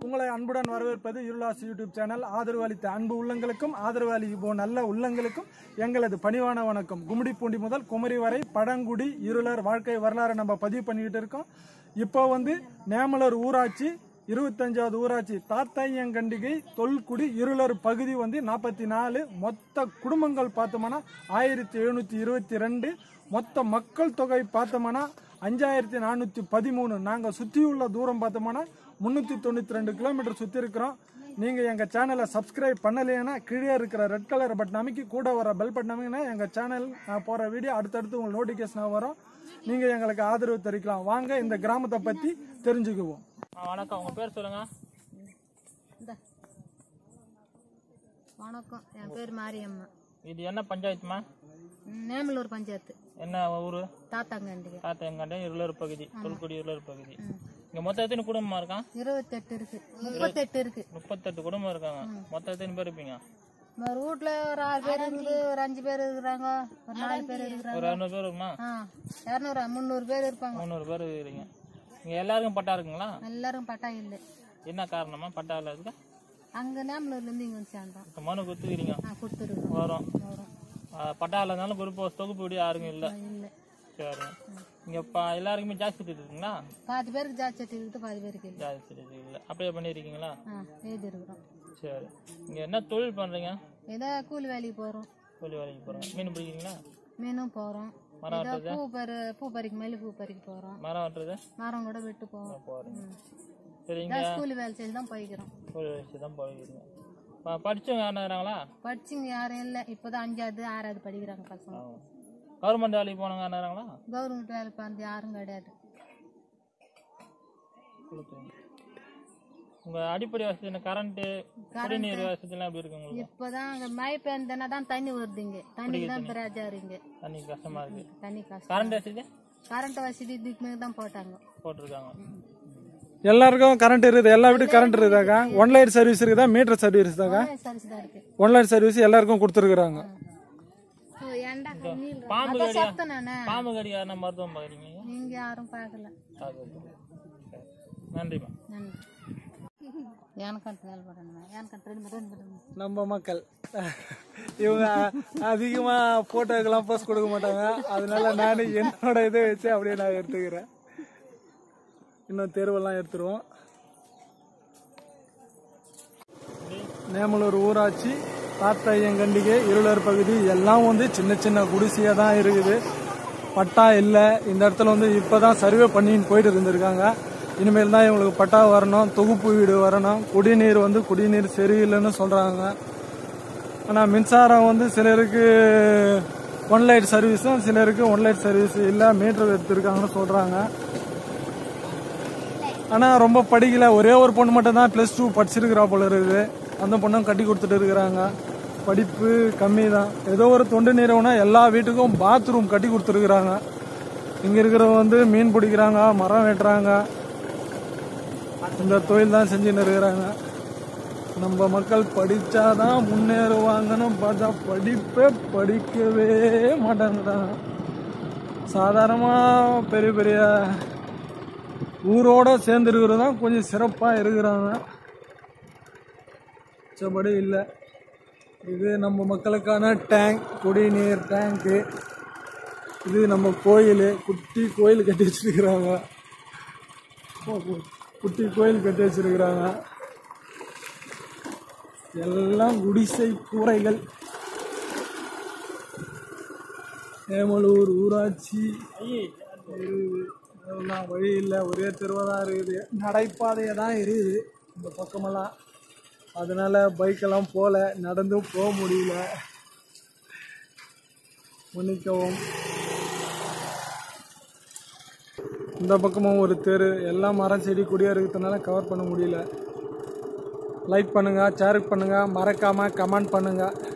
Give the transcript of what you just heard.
உங்களை அன்புடன் வரவேற்பது இருளாஸ் யூடியூப் சேனல் ஆதரவு அளித்த அன்பு உள்ளங்களுக்கும் ஆதரவு அளிப்போ நல்ல உள்ளங்களுக்கும் எங்களது பணிவான வணக்கம் கும்மிடிப்பூண்டி முதல் குமரி வரை பழங்குடி இருளர் வாழ்க்கை வரலாறு நம்ம பதிவு பண்ணிக்கிட்டு இருக்கோம் இப்போ வந்து நேமலர் ஊராட்சி இருபத்தஞ்சாவது ஊராட்சி தாத்தாயங்கண்டிகை தொல்குடி இருளர் பகுதி வந்து நாற்பத்தி நாலு மொத்த குடும்பங்கள் பார்த்தோம்னா ஆயிரத்தி எழுநூற்றி இருபத்தி ரெண்டு மொத்த மக்கள் தொகை பார்த்தோம்னா அஞ்சாயிரத்தி நானூற்றி பதிமூணு நாங்கள் சுற்றியுள்ள தூரம் பார்த்தோம்னா முந்நூற்றி தொண்ணூற்றி ரெண்டு கிலோமீட்டர் சுற்றி இருக்கிறோம் நீங்கள் எங்கள் சேனலை சப்ஸ்கிரைப் பண்ணலைன்னா கீழே இருக்கிற ரெட் கலர் பட்டன் அமைக்கி கூட வர பெல் பட்டன் அமைக்கினா எங்கள் சேனல் நான் போகிற வீடியோ அடுத்தடுத்து உங்களுக்கு நோட்டிஃபிகேஷனாக வரும் நீங்கள் எங்களுக்கு ஆதரவு தெரிவிக்கலாம் வாங்க இந்த கிராமத்தை பற்றி தெரிஞ்சுக்குவோம் ஆ, வணக்கம் உங்க பேர் சொல்லுங்க இந்தா. வணக்கம் என் பேர் மாரியம்மா இது என்ன பஞ்சாயத்துமா ம், நேமலூர் பஞ்சாயத்து என்ன ஊரு தாத்தாங்கண்டிகை தாத்தா எங்காண்டே இருளர் பகுதி தொல்குடி இருளர் பகுதி இங்க மொத்தம் எத்தனை குடும்பமா இருக்கான் இருபத்தெட்டு இருக்கு முப்பத்தெட்டு இருக்கு முப்பத்தெட்டு குடும்பம் இருக்காங்க மொத்தம் எத்தனை பேர் இருப்பீங்க ஒரு வீட்ல ஒரு ஆறு பேர் இருக்குது ஒரு அஞ்சு பேர் இருக்கிறாங்க ஒரு நாலு பேர் இருக்கிறாங்க ஒரு இரநூறு பேர் இருக்குமா ஆ இரநூறு முந்நூறு பேர் இருப்பாங்க முந்நூறு பேர் இருக்கிறீங்க இங்க எல்லாருக்கும் பட்டா இருக்குங்களா எல்லாரும் பட்டா இல்லை என்ன காரணமா பட்டா இல்ல இருக்கு அங்க நேமலூர்ல இருந்து இங்க வந்து சேர்ந்தோம் இப்ப மனு கொடுத்துக்கிறீங்க ஆ கொடுத்துருக்கோம் வரும் வரும் ஆ, பட்டா இல்லைனாலும் குரூப் தொகுப்பு வீடு யாருக்கும் இல்ல இல்லை சரி இங்க ப- எல்லாருக்குமே ஜாஸ்தி இருக்குங்களா பாதி பேருக்கு ஜாதி சட்டி இருக்குது பாதி பேருக்கு இல்லை ஜாஸ்தி இல்ல அப்படியே பண்ணிருக்கீங்களா ஆ எழுதி இருக்கிறோம் சரி இங்க என்ன தொழில் பண்றீங்க ஏதோ கூலி வேலைக்கு போறோம் கூலி வேலைக்கு போறோம் மீன் பிடிக்கிறீங்களா மீனும் போறோம் மரம் ஏதோ பூ பறி பூ பறிக்க மல்லி பூ பறிக்க போறோம் மரம் வெட்டுறது மரம் கூட விட்டு போவோம் போறீங்க ம். சரி இங்க இதான் ஸ்கூல் வேலை செய்து தான் போய்க்கிறோம் கூலி வச்சு தான் போகிறீங்க படிச்சவங்க யாருனாங்களா படிச்சுங்க யாரும் இல்லை இப்போதான் அஞ்சாவது ஆறாவது படிக்கிறாங்க பசங்க கவர்மெண்ட் வேலைக்கு போனவங்க யாருனாங்களா கவர்மெண்ட் வேலை பார்த்து யாரும் கிடையாது கொடுத்துருங்க உங்க அடிப்படை வசதி என்ன கரண்ட்டு குடிநீர் வசதிலாம் எப்படி இருக்கு உங்களுக்கு இப்போதான் அங்கே மழை பெய்ந்தனா தான் தண்ணி வருதுங்க தண்ணிக்கு தான் பிரஜா இருங்க தண்ணி கஷ்டமா இருக்கு தண்ணி கஷ்டம் கரண்ட் வசதி கரண்ட் வசதி இதுக்கு மேலே தான் போட்டாங்க போட்டிருக்காங்க எல்லாருக்கும் கரண்ட் இருக்குது எல்லா வீட்டுக்கும் கரண்ட் இருக்குதாக்கா ஒன் லைட் சர்வீஸ் இருக்குதா மீட்டர் சர்வீஸ் இருக்குதாக்கா சரிசு தான் இருக்கு ஒன் லைட் சர்வீஸ் எல்லாருக்கும் கொடுத்துருக்குறாங்க ஏன்டா பாம்பு கடியா சத்தம் நானே பாம்பு கடி யாருன்னா மருத்துவம் பார்க்குறீங்க நீங்க யாரும் பார்க்கல நன்றிம்மா நன்றி ஏனக்கட்டு வேலை பண்ணணும் ஏனக்கட்டு ரெண்டு ரெண்டு ரெண்டு நம்ம மக்கள் இவங்க அதிகமா போட்டோக்கெல்லாம் போஸ்ட் கொடுக்க மாட்டாங்க அதனால நான் என்னோட இதை வச்சு அப்படியே நான் எடுத்துக்கிறேன் இன்னும் தெருவெல்லாம் எடுத்துருவோம் நேமலூர் ஊராட்சி தாத்தையங்கண்டிகை இருளர் பகுதி எல்லாம் வந்து சின்ன சின்ன குடிசையாக தான் இருக்குது பட்டா இல்லை இந்த இடத்துல வந்து இப்போதான் சர்வே பண்ணின்னு போயிட்டு இருந்திருக்காங்க இனிமேல் தான் இவங்களுக்கு பட்டா வரணும் தொகுப்பு வீடு வரணும் குடிநீர் வந்து குடிநீர் சரியில்லைன்னு சொல்கிறாங்க ஆனால் மின்சாரம் வந்து சிலருக்கு ஒன் லைட் சர்வீஸும் சிலருக்கு ஒன் லைட் சர்வீஸ் இல்லை மீட்டர் எடுத்திருக்காங்கன்னு சொல்கிறாங்க ஆனால் ரொம்ப படிக்கல ஒரே ஒரு பொண்ணு மட்டும் தான் ப்ளஸ் டூ படிச்சிருக்கிறா போல இருக்குது அந்த பொண்ணும் கட்டி கொடுத்துட்டு இருக்கிறாங்க படிப்பு கம்மி தான் ஏதோ ஒரு தொண்டு நிறுவனம் எல்லா வீட்டுக்கும் பாத்ரூம் கட்டி கொடுத்துருக்குறாங்க இங்கே இருக்கிறவங்க வந்து மீன் பிடிக்கிறாங்க மரம் வெட்டுறாங்க இந்த தொழில் தான் செஞ்சுன்னு இருக்கிறாங்க நம்ம மக்கள் படிச்சாதான் முன்னேறுவாங்கன்னு பார்த்தா படிப்பே படிக்கவே மாட்டேங்கிறாங்க சாதாரணமாக பெரிய பெரிய ஊரோட சேர்ந்து இருக்கிறது தான் கொஞ்சம் சிறப்பாக இருக்கிறாங்க மற்றபடி இல்லை இது நம்ம மக்களுக்கான டேங்க் குடிநீர் டேங்க்கு இது நம்ம கோயில் குட்டி கோயில் கட்டி வச்சிருக்கிறாங்க குட்டி கோயில் கட்டி வச்சிருக்கிறாங்க எல்லாம் குடிசை கூரைகள் ஏமலூர் ஊராட்சி இருக்குது. அதெல்லாம் வழி இல்லை ஒரே தெருவாக தான் இருக்குது நடைபாதையாக தான் இருக்குது இந்த பக்கமெல்லாம் அதனால பைக்கெல்லாம் போகல நடந்தும் போக முடியல மன்னிக்கவும் இந்த பக்கமும் ஒரு தெரு எல்லாம் மரம் செடி கொடியாக இருக்கிறதுனால கவர் பண்ண முடியல லைக் பண்ணுங்கள் ஷேர் பண்ணுங்கள் மறக்காமல் கமெண்ட் பண்ணுங்கள்